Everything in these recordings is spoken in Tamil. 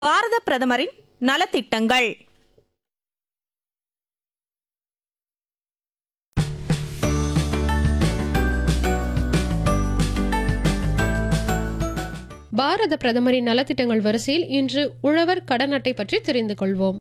பாரத பிரதமரின் நலத்திட்டங்கள் பாரத பிரதமரின் நலத்திட்டங்கள் வரிசையில் இன்று உழவர் கடன் அட்டை பற்றி தெரிந்து கொள்வோம்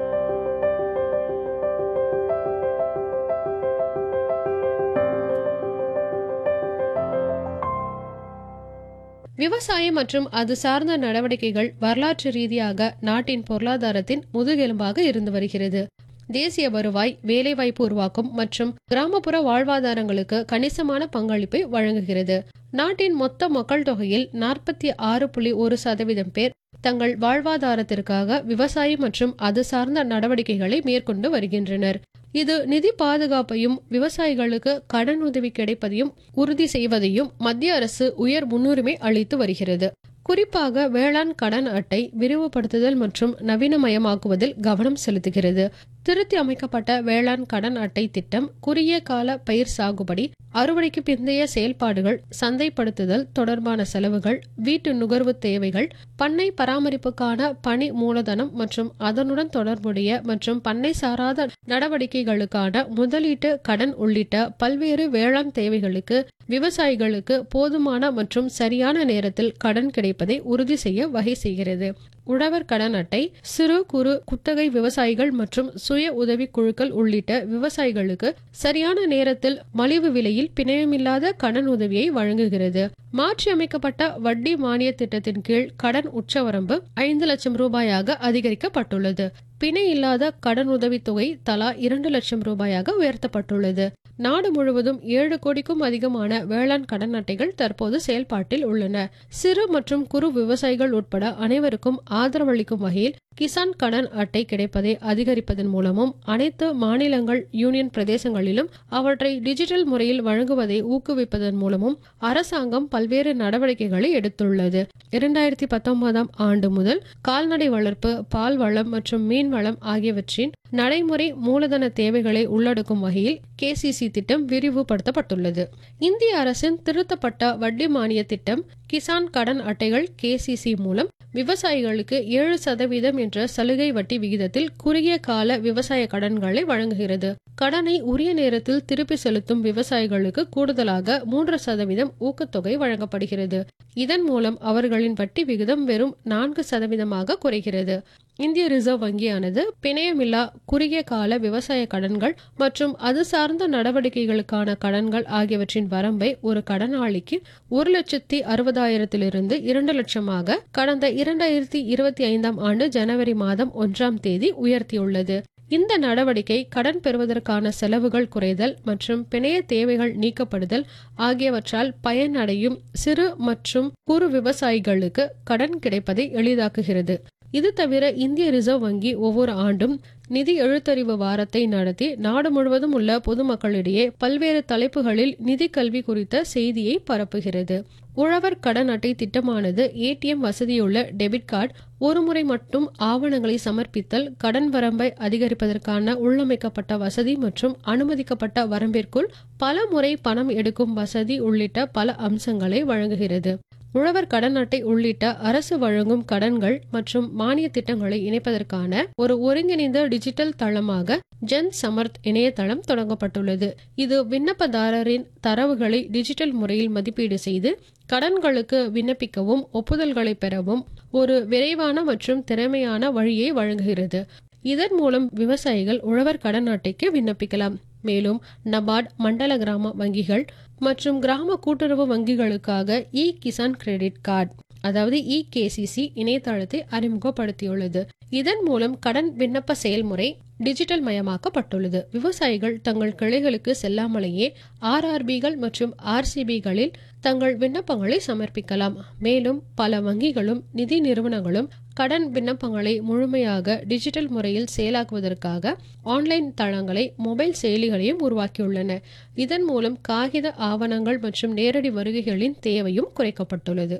விவசாயம் மற்றும் அது சார்ந்த நடவடிக்கைகள் வரலாற்று ரீதியாக நாட்டின் பொருளாதாரத்தின் முதுகெலும்பாக இருந்து வருகிறது தேசிய வருவாய் வேலைவாய்ப்பு உருவாக்கும் மற்றும் கிராமப்புற வாழ்வாதாரங்களுக்கு கணிசமான பங்களிப்பை வழங்குகிறது நாட்டின் மொத்த மக்கள் தொகையில் நாற்பத்தி ஆறு புள்ளி ஒரு சதவீதம் பேர் தங்கள் வாழ்வாதாரத்திற்காக விவசாயம் மற்றும் அது சார்ந்த நடவடிக்கைகளை மேற்கொண்டு வருகின்றனர் இது நிதி பாதுகாப்பையும் விவசாயிகளுக்கு கடன் உதவி கிடைப்பதையும் உறுதி செய்வதையும் மத்திய அரசு உயர் முன்னுரிமை அளித்து வருகிறது குறிப்பாக வேளாண் கடன் அட்டை விரிவுபடுத்துதல் மற்றும் நவீனமயமாக்குவதில் கவனம் செலுத்துகிறது திருத்தி அமைக்கப்பட்ட வேளாண் கடன் அட்டை திட்டம் குறுகிய கால பயிர் சாகுபடி அறுவடைக்கு பிந்தைய செயல்பாடுகள் சந்தைப்படுத்துதல் தொடர்பான செலவுகள் வீட்டு நுகர்வு தேவைகள் பண்ணை பராமரிப்புக்கான பணி மூலதனம் மற்றும் அதனுடன் தொடர்புடைய மற்றும் பண்ணை சாராத நடவடிக்கைகளுக்கான முதலீட்டு கடன் உள்ளிட்ட பல்வேறு வேளாண் தேவைகளுக்கு விவசாயிகளுக்கு போதுமான மற்றும் சரியான நேரத்தில் கடன் கிடைப்பதை உறுதி செய்ய வகை செய்கிறது உழவர் கடன் அட்டை சிறு குறு குத்தகை விவசாயிகள் மற்றும் சுய உதவி குழுக்கள் உள்ளிட்ட விவசாயிகளுக்கு சரியான நேரத்தில் மலிவு விலையில் பிணையமில்லாத கடன் உதவியை வழங்குகிறது மாற்றி அமைக்கப்பட்ட வட்டி மானிய திட்டத்தின் கீழ் கடன் உச்சவரம்பு ஐந்து லட்சம் ரூபாயாக அதிகரிக்கப்பட்டுள்ளது பிணை இல்லாத கடன் உதவித் தொகை தலா இரண்டு லட்சம் ரூபாயாக உயர்த்தப்பட்டுள்ளது நாடு முழுவதும் ஏழு கோடிக்கும் அதிகமான வேளாண் கடன் அட்டைகள் தற்போது செயல்பாட்டில் உள்ளன சிறு மற்றும் குறு விவசாயிகள் உட்பட அனைவருக்கும் ஆதரவளிக்கும் வகையில் கிசான் கடன் அட்டை கிடைப்பதை அதிகரிப்பதன் மூலமும் அனைத்து மாநிலங்கள் யூனியன் பிரதேசங்களிலும் அவற்றை டிஜிட்டல் முறையில் வழங்குவதை ஊக்குவிப்பதன் மூலமும் அரசாங்கம் பல்வேறு நடவடிக்கைகளை எடுத்துள்ளது இரண்டாயிரத்தி பத்தொன்பதாம் ஆண்டு முதல் கால்நடை வளர்ப்பு பால் வளம் மற்றும் மீன் வளம் ஆகியவற்றின் நடைமுறை மூலதன தேவைகளை உள்ளடக்கும் வகையில் கேசிசி திட்டம் விரிவுபடுத்தப்பட்டுள்ளது இந்திய அரசின் திருத்தப்பட்ட வட்டி மானிய திட்டம் கிசான் கடன் அட்டைகள் கேசிசி மூலம் விவசாயிகளுக்கு ஏழு சதவீதம் என்ற சலுகை வட்டி விகிதத்தில் குறுகிய கால விவசாய கடன்களை வழங்குகிறது கடனை உரிய நேரத்தில் திருப்பி செலுத்தும் விவசாயிகளுக்கு கூடுதலாக மூன்று சதவீதம் ஊக்கத்தொகை வழங்கப்படுகிறது இதன் மூலம் அவர்களின் வட்டி விகிதம் வெறும் நான்கு சதவீதமாக குறைகிறது இந்திய ரிசர்வ் வங்கியானது பிணையமில்லா குறுகிய கால விவசாய கடன்கள் மற்றும் அது சார்ந்த நடவடிக்கைகளுக்கான கடன்கள் ஆகியவற்றின் வரம்பை ஒரு கடனாளிக்கு ஒரு லட்சத்தி அறுபதாயிரத்திலிருந்து இரண்டு லட்சமாக கடந்த இரண்டாயிரத்தி இருபத்தி ஐந்தாம் ஆண்டு ஜனவரி மாதம் ஒன்றாம் தேதி உயர்த்தியுள்ளது இந்த நடவடிக்கை கடன் பெறுவதற்கான செலவுகள் குறைதல் மற்றும் பிணைய தேவைகள் நீக்கப்படுதல் ஆகியவற்றால் பயனடையும் சிறு மற்றும் குறு விவசாயிகளுக்கு கடன் கிடைப்பதை எளிதாக்குகிறது இது தவிர இந்திய ரிசர்வ் வங்கி ஒவ்வொரு ஆண்டும் நிதி எழுத்தறிவு வாரத்தை நடத்தி நாடு முழுவதும் உள்ள பொதுமக்களிடையே பல்வேறு தலைப்புகளில் நிதி கல்வி குறித்த செய்தியை பரப்புகிறது உழவர் கடன் அட்டை திட்டமானது ஏடிஎம் வசதியுள்ள டெபிட் கார்டு ஒருமுறை மட்டும் ஆவணங்களை சமர்ப்பித்தல் கடன் வரம்பை அதிகரிப்பதற்கான உள்ளமைக்கப்பட்ட வசதி மற்றும் அனுமதிக்கப்பட்ட வரம்பிற்குள் பல முறை பணம் எடுக்கும் வசதி உள்ளிட்ட பல அம்சங்களை வழங்குகிறது உழவர் கடன் அட்டை உள்ளிட்ட அரசு வழங்கும் கடன்கள் மற்றும் மானிய திட்டங்களை இணைப்பதற்கான ஒரு ஒருங்கிணைந்த டிஜிட்டல் தளமாக ஜன் சமர்த் இணையதளம் தொடங்கப்பட்டுள்ளது இது விண்ணப்பதாரரின் தரவுகளை டிஜிட்டல் முறையில் மதிப்பீடு செய்து கடன்களுக்கு விண்ணப்பிக்கவும் ஒப்புதல்களை பெறவும் ஒரு விரைவான மற்றும் திறமையான வழியை வழங்குகிறது இதன் மூலம் விவசாயிகள் உழவர் கடன் அட்டைக்கு விண்ணப்பிக்கலாம் மேலும் நபார்ட் மண்டல கிராம வங்கிகள் மற்றும் கிராம கூட்டுறவு வங்கிகளுக்காக இ கிசான் கிரெடிட் கார்டு அதாவது இ கேசிசி இணையதளத்தை அறிமுகப்படுத்தியுள்ளது இதன் மூலம் கடன் விண்ணப்ப செயல்முறை டிஜிட்டல் மயமாக்கப்பட்டுள்ளது விவசாயிகள் தங்கள் கிளைகளுக்கு செல்லாமலேயே ஆர்ஆர்பிகள் மற்றும் ஆர்சிபிகளில் தங்கள் விண்ணப்பங்களை சமர்ப்பிக்கலாம் மேலும் பல வங்கிகளும் நிதி நிறுவனங்களும் கடன் விண்ணப்பங்களை முழுமையாக டிஜிட்டல் முறையில் செயலாக்குவதற்காக ஆன்லைன் தளங்களை மொபைல் செயலிகளையும் உருவாக்கியுள்ளன இதன் மூலம் காகித ஆவணங்கள் மற்றும் நேரடி வருகைகளின் தேவையும் குறைக்கப்பட்டுள்ளது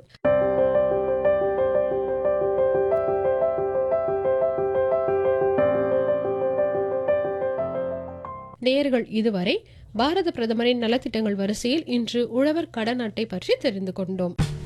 நேர்கள் இதுவரை பாரத பிரதமரின் நலத்திட்டங்கள் வரிசையில் இன்று உழவர் கடன் அட்டை பற்றி தெரிந்து கொண்டோம்